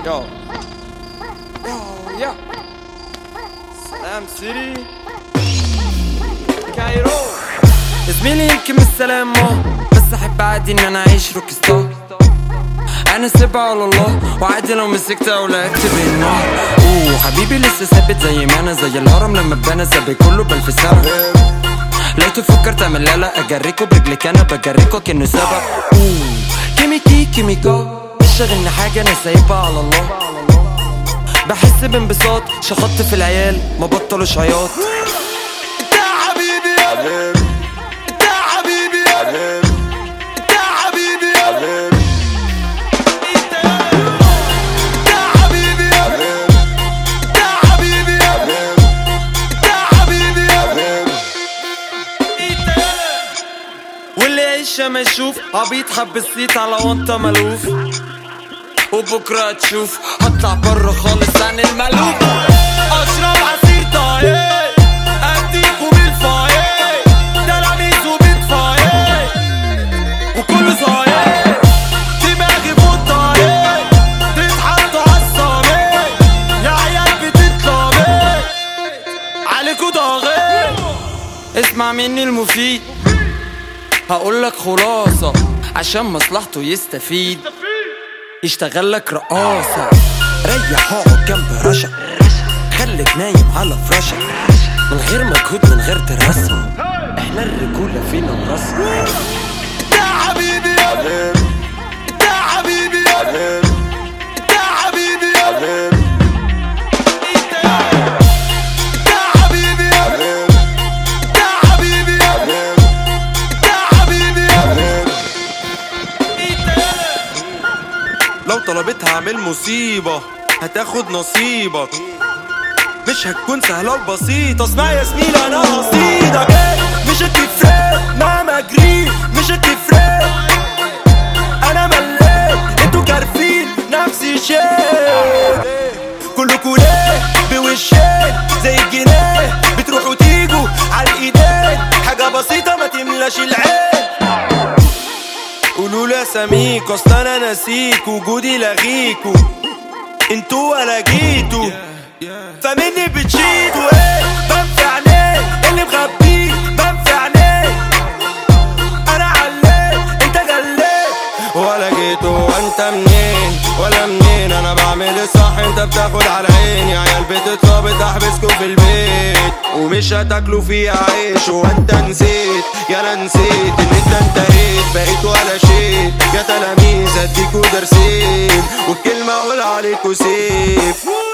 يو يو يو سلام سيتي كايرو زميلي يمكن السلام ما بس احب عادي ان انا اعيش روك ستار انا سيبها على الله وعادي لو مسكت او لعبت بالنار اوه حبيبي لسه ثابت زي ما انا زي الهرم لما اتبنى سابق كله بألف سنه لو تفكر تعمل لا لا اجريكوا برجلك انا بجريكوا كأنه سبق اوه كيميكي كيميكا مش شاغلني حاجه انا سايبها على الله بحس بانبساط شخطت في العيال ما بطلوش عياط انت يا حبيبي يا انت يا حبيبي يا انت يا حبيبي يا انت يا حبيبي يا انت يا حبيبي يا انت يا حبيبي يا واللي يعيش ما يشوف عبيط حب الصيت على وانطة ملوف وبكرة تشوف هطلع بره خالص عن المألوف اشرب عصير طايق اديكوا بالفايق تلاميذ وبتفايق وكله صايق دماغي فوق الطريق تتحطوا عالصامت يا عيال بتتلامت عليكوا ضاغط اسمع مني المفيد هقولك خلاصة عشان مصلحته يستفيد يشتغل لك رقاصة ريح اقعد جنب رشا خليك نايم على فراشة من غير مجهود من غير دراسة احنا الرجولة فينا مراسة انت يا حبيبي يا انت يا حبيبي يا انت يا حبيبي يا انت يا حبيبي يا انت يا حبيبي يا انت يا حبيبي يا لو طلبتها اعمل مصيبة هتاخد نصيبك مش هتكون سهلة وبسيطة اسمع يا زميل انا قصيدك إيه؟ مش هتفرق مهما اجري مش هتفرق انا مليت انتوا كارفين نفس الشيء كلكوا ليه بوشين زي الجنيه بتروحوا تيجوا على الايدين حاجة بسيطة ما تملاش العين قولوا لي اساميك اصل انا نسيك وجودي لغيكوا انتوا ولا جيتوا فمني بتشيدوا ايه بنفع عينيه اللي مخبيه بنفع عينيه انا عليت انت جليت ولا جيتوا وانت منين ولا منين انا بعمل الصح انت بتاخد على عيني عيال بتتربط احبسكوا في البيت ومش هتاكلوا فيها عيش وانت نسيت يا انا نسيت ان انت انتهيت بقيت ولا شيء يا تلاميذ اديكوا درسين والكلمه اقول عليكوا سيف